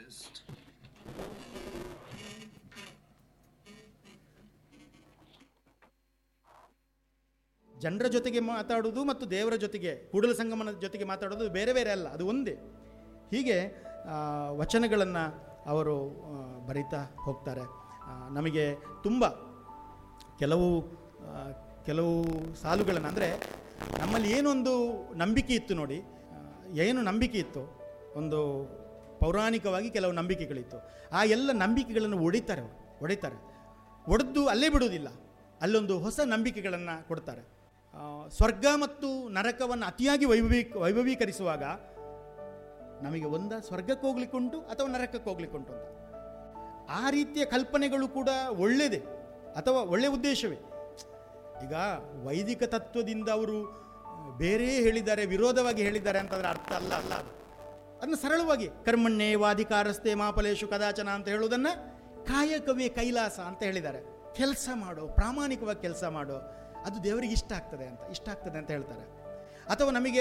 exist. ಜನರ ಜೊತೆಗೆ ಮಾತಾಡೋದು ಮತ್ತು ದೇವರ ಜೊತೆಗೆ ಕೂಡಲ ಸಂಗಮನ ಜೊತೆಗೆ ಮಾತಾಡೋದು ಬೇರೆ ಬೇರೆ ಅಲ್ಲ ಅದು ಒಂದೇ ಹೀಗೆ ವಚನಗಳನ್ನು ಅವರು ಆ, ಬರೀತಾ ಹೋಗ್ತಾರೆ ಆ, ನಮಗೆ ತುಂಬ ಕೆಲವು ಆ, ಕೆಲವು ಸಾಲುಗಳನ್ನು ಅಂದರೆ ನಮ್ಮಲ್ಲಿ ಏನೊಂದು ನಂಬಿಕೆ ಇತ್ತು ನೋಡಿ ಆ, ಏನು ನಂಬಿಕೆ ಇತ್ತು ಒಂದು ಪೌರಾಣಿಕವಾಗಿ ಕೆಲವು ನಂಬಿಕೆಗಳಿತ್ತು ಆ ಎಲ್ಲ ನಂಬಿಕೆಗಳನ್ನು ಒಡಿತಾರೆ ಅವರು ಒಡಿತಾರೆ ಒಡೆದು ಅಲ್ಲೇ ಬಿಡುವುದಿಲ್ಲ ಅಲ್ಲೊಂದು ಹೊಸ ನಂಬಿಕೆಗಳನ್ನು ಕೊಡ್ತಾರೆ ಆ, ಸ್ವರ್ಗ ಮತ್ತು ನರಕವನ್ನು ಅತಿಯಾಗಿ ವೈಭವೀ ವೈಭವೀಕರಿಸುವಾಗ ನಮಗೆ ಒಂದ ಸ್ವರ್ಗಕ್ಕೆ ಹೋಗ್ಲಿಕ್ಕುಂಟು ಅಥವಾ ನರಕಕ್ಕೆ ಹೋಗ್ಲಿಕ್ಕುಂಟು ಅಂತ ಆ ರೀತಿಯ ಕಲ್ಪನೆಗಳು ಕೂಡ ಒಳ್ಳೆಯದೇ ಅಥವಾ ಒಳ್ಳೆಯ ಉದ್ದೇಶವೇ ಈಗ ವೈದಿಕ ತತ್ವದಿಂದ ಅವರು ಬೇರೆ ಹೇಳಿದ್ದಾರೆ ವಿರೋಧವಾಗಿ ಹೇಳಿದ್ದಾರೆ ಅಂತಂದ್ರೆ ಅರ್ಥ ಅಲ್ಲ ಅಲ್ಲ ಅದು ಅದನ್ನು ಸರಳವಾಗಿ ಕರ್ಮಣ್ಣೇ ವಾಧಿಕಾರಸ್ತೆ ಮಾಪಲೇಶು ಕದಾಚನ ಅಂತ ಹೇಳುವುದನ್ನು ಕಾಯಕವೇ ಕೈಲಾಸ ಅಂತ ಹೇಳಿದ್ದಾರೆ ಕೆಲಸ ಮಾಡೋ ಪ್ರಾಮಾಣಿಕವಾಗಿ ಕೆಲಸ ಮಾಡೋ ಅದು ದೇವರಿಗೆ ಇಷ್ಟ ಆಗ್ತದೆ ಅಂತ ಇಷ್ಟ ಆಗ್ತದೆ ಅಂತ ಹೇಳ್ತಾರೆ ಅಥವಾ ನಮಗೆ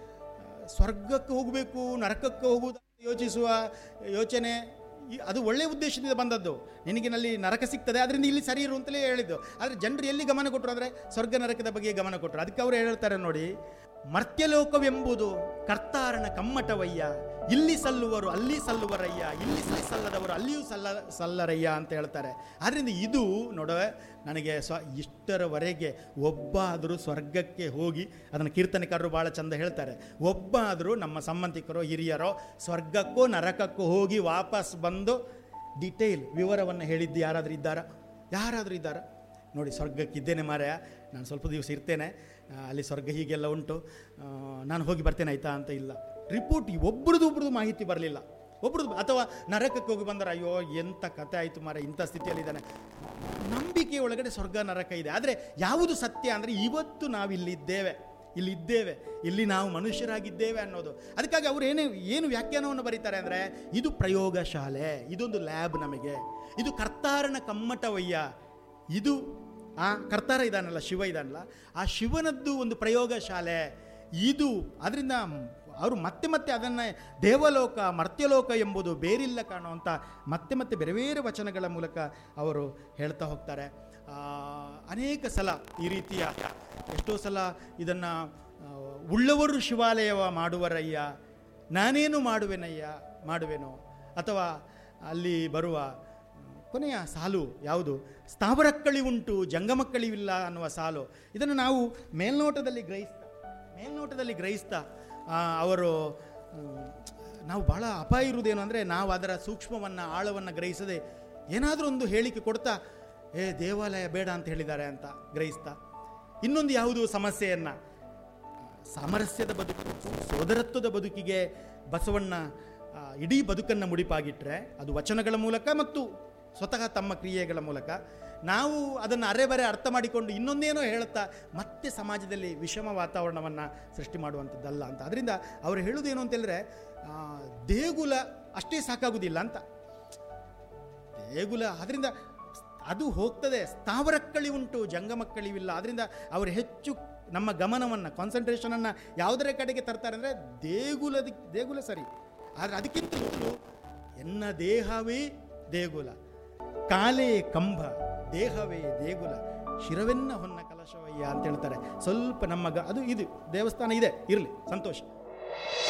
ಆ, ಸ್ವರ್ಗಕ್ಕೆ ಹೋಗಬೇಕು ನರಕಕ್ಕೆ ಹೋಗುವುದು ಯೋಚಿಸುವ ಯೋಚನೆ ಈ- ಅದು ಒಳ್ಳೆಯ ಉದ್ದೇಶದಿಂದ ಬಂದದ್ದು ನಿನಗಿನಲ್ಲಿ ನರಕ ಸಿಗ್ತದೆ ಅದರಿಂದ ಇಲ್ಲಿ ಸರಿ ಇರು ಅಂತಲೇ ಹೇಳಿದ್ದು ಆದರೆ ಜನರು ಎಲ್ಲಿ ಗಮನ ಕೊಟ್ಟರು ಅಂದರೆ ಸ್ವರ್ಗ ನರಕದ ಬಗ್ಗೆ ಗಮನ ಕೊಟ್ಟರು ಅದಕ್ಕೆ ಅವರು ಹೇಳ್ತಾರೆ ನೋಡಿ ಮರ್ತ್ಯಲೋಕವೆಂಬುದು ಕರ್ತಾರನ ಕಮ್ಮಟವಯ್ಯ ಇಲ್ಲಿ ಸಲ್ಲುವರು ಅಲ್ಲಿ ಸಲ್ಲುವರಯ್ಯ ಇಲ್ಲಿ ಸಲ್ಲಿ ಸಲ್ಲದವರು ಅಲ್ಲಿಯೂ ಸಲ್ಲ ಸಲ್ಲರಯ್ಯ ಅಂತ ಹೇಳ್ತಾರೆ ಆದ್ದರಿಂದ ಇದು ನೋಡುವ ನನಗೆ ಸ್ವ ಇಷ್ಟರವರೆಗೆ ಒಬ್ಬ ಆದರೂ ಸ್ವರ್ಗಕ್ಕೆ ಹೋಗಿ ಅದನ್ನು ಕೀರ್ತನೆಕಾರರು ಭಾಳ ಚಂದ ಹೇಳ್ತಾರೆ ಒಬ್ಬ ಆದರೂ ನಮ್ಮ ಸಂಬಂಧಿಕರು ಹಿರಿಯರೋ ಸ್ವರ್ಗಕ್ಕೋ ನರಕಕ್ಕೋ ಹೋಗಿ ವಾಪಸ್ ಬಂದು ಡಿಟೇಲ್ ವಿವರವನ್ನು ಹೇಳಿದ್ದು ಯಾರಾದರೂ ಇದ್ದಾರಾ ಯಾರಾದರೂ ಇದ್ದಾರಾ ನೋಡಿ ಸ್ವರ್ಗಕ್ಕಿದ್ದೇನೆ ಮಾರಾಯ ನಾನು ಸ್ವಲ್ಪ ದಿವಸ ಇರ್ತೇನೆ ಆ, ಅಲ್ಲಿ ಸ್ವರ್ಗ ಹೀಗೆಲ್ಲ ಉಂಟು ಆ, ನಾನು ಹೋಗಿ ಬರ್ತೇನೆ ಆಯಿತಾ ಅಂತ ಇಲ್ಲ ರಿಪೋರ್ಟ್ ಒಬ್ರದ್ದು ಒಬ್ರದ್ದು ಮಾಹಿತಿ ಬರಲಿಲ್ಲ ಒಬ್ರದ್ದು ಅಥವಾ ನರಕಕ್ಕೆ ಹೋಗಿ ಬಂದರೆ ಅಯ್ಯೋ ಎಂಥ ಕತೆ ಆಯಿತು ಮಾರ ಇಂಥ ಸ್ಥಿತಿಯಲ್ಲಿದ್ದಾನೆ ನಂಬಿಕೆ ಒಳಗಡೆ ಸ್ವರ್ಗ ನರಕ ಇದೆ ಆದರೆ ಯಾವುದು ಸತ್ಯ ಅಂದರೆ ಇವತ್ತು ನಾವಿಲ್ಲಿದ್ದೇವೆ ಇಲ್ಲಿದ್ದೇವೆ ಇಲ್ಲಿ ನಾವು ಮನುಷ್ಯರಾಗಿದ್ದೇವೆ ಅನ್ನೋದು ಅದಕ್ಕಾಗಿ ಅವರು ಏನೇ ಏನು ವ್ಯಾಖ್ಯಾನವನ್ನು ಬರೀತಾರೆ ಅಂದರೆ ಇದು ಪ್ರಯೋಗಶಾಲೆ ಇದೊಂದು ಲ್ಯಾಬ್ ನಮಗೆ ಇದು ಕರ್ತಾರನ ಕಮ್ಮಟವಯ್ಯ ಇದು ಆ ಕರ್ತಾರ ಇದಾನಲ್ಲ ಶಿವ ಇದಾನಲ್ಲ ಆ ಶಿವನದ್ದು ಒಂದು ಪ್ರಯೋಗಶಾಲೆ ಇದು ಅದರಿಂದ ಅವರು ಮತ್ತೆ ಮತ್ತೆ ಅದನ್ನು ದೇವಲೋಕ ಮರ್ತ್ಯಲೋಕ ಎಂಬುದು ಬೇರಿಲ್ಲ ಕಾಣುವಂಥ ಮತ್ತೆ ಮತ್ತೆ ಬೇರೆ ಬೇರೆ ವಚನಗಳ ಮೂಲಕ ಅವರು ಹೇಳ್ತಾ ಹೋಗ್ತಾರೆ ಆ, ಅನೇಕ ಸಲ ಈ ರೀತಿಯ ಎಷ್ಟೋ ಸಲ ಇದನ್ನು ಉಳ್ಳವರು ಶಿವಾಲಯವ ಮಾಡುವರಯ್ಯ ನಾನೇನು ಮಾಡುವೆನಯ್ಯ ಮಾಡುವೆನೋ ಅಥವಾ ಅಲ್ಲಿ ಬರುವ ಕೊನೆಯ ಸಾಲು ಯಾವುದು ಸ್ಥಾವರಕ್ಕಳಿ ಉಂಟು ಜಂಗಮಕ್ಕಳಿವಿಲ್ಲ ಅನ್ನುವ ಸಾಲು ಇದನ್ನು ನಾವು ಮೇಲ್ನೋಟದಲ್ಲಿ ಗ್ರಹಿಸ್ತಾ ಮೇಲ್ನೋಟದಲ್ಲಿ ಗ್ರಹಿಸ್ತಾ ಆ, ಅವರು ಮ್, ನಾವು ಬಹಳ ಅಪಾಯ ಇರುವುದೇನು ಅಂದರೆ ನಾವು ಅದರ ಸೂಕ್ಷ್ಮವನ್ನು ಆಳವನ್ನು ಗ್ರಹಿಸದೆ ಏನಾದರೂ ಒಂದು ಹೇಳಿಕೆ ಕೊಡ್ತಾ ಏ ದೇವಾಲಯ ಬೇಡ ಅಂತ ಹೇಳಿದ್ದಾರೆ ಅಂತ ಗ್ರಹಿಸ್ತಾ ಇನ್ನೊಂದು ಯಾವುದು ಸಮಸ್ಯೆಯನ್ನು ಸಾಮರಸ್ಯದ ಬದುಕು ಸೋದರತ್ವದ ಬದುಕಿಗೆ ಬಸವಣ್ಣ ಆ, ಇಡೀ ಬದುಕನ್ನು ಮುಡಿಪಾಗಿಟ್ಟರೆ ಅದು ವಚನಗಳ ಮೂಲಕ ಮತ್ತು ಸ್ವತಃ ತಮ್ಮ ಕ್ರಿಯೆಗಳ ಮೂಲಕ ನಾವು ಅದನ್ನು ಅರೆಬರೆ ಅರ್ಥ ಮಾಡಿಕೊಂಡು ಇನ್ನೊಂದೇನೋ ಹೇಳುತ್ತಾ ಮತ್ತೆ ಸಮಾಜದಲ್ಲಿ ವಿಷಮ ವಾತಾವರಣವನ್ನು ಸೃಷ್ಟಿ ಮಾಡುವಂಥದ್ದಲ್ಲ ಅಂತ ಅದರಿಂದ ಅವರು ಹೇಳುವುದೇನು ಅಂತೇಳಿದ್ರೆ ಆ, ದೇಗುಲ ಅಷ್ಟೇ ಸಾಕಾಗುವುದಿಲ್ಲ ಅಂತ ದೇಗುಲ ಅದರಿಂದ ಅದು ಹೋಗ್ತದೆ ಸ್ಥಾವರಕ್ಕಳಿ ಉಂಟು ಜಂಗಮಕ್ಕಳಿವಿಲ್ಲ ಅದರಿಂದ ಅವರು ಹೆಚ್ಚು ನಮ್ಮ ಗಮನವನ್ನು ಕಾನ್ಸಂಟ್ರೇಷನನ್ನು ಯಾವುದರ ಕಡೆಗೆ ತರ್ತಾರೆ ಅಂದರೆ ದೇಗುಲದ ದೇಗುಲ ಸರಿ ಆದರೆ ಅದಕ್ಕಿಂತ ಮೊದಲು ಎನ್ನ ದೇಹವೇ ದೇಗುಲ ಕಾಲೇ ಕಂಬ ದೇಹವೇ ದೇಗುಲ ಶಿರವೆನ್ನ ಹೊನ್ನ ಕಲಶವಯ್ಯ ಅಂತ ಹೇಳ್ತಾರೆ ಸ್ವಲ್ಪ ನಮ್ಮ ಗ ಅದು ಇದು ದೇವಸ್ಥಾನ ಇದೆ ಇರಲಿ ಸಂತೋಷ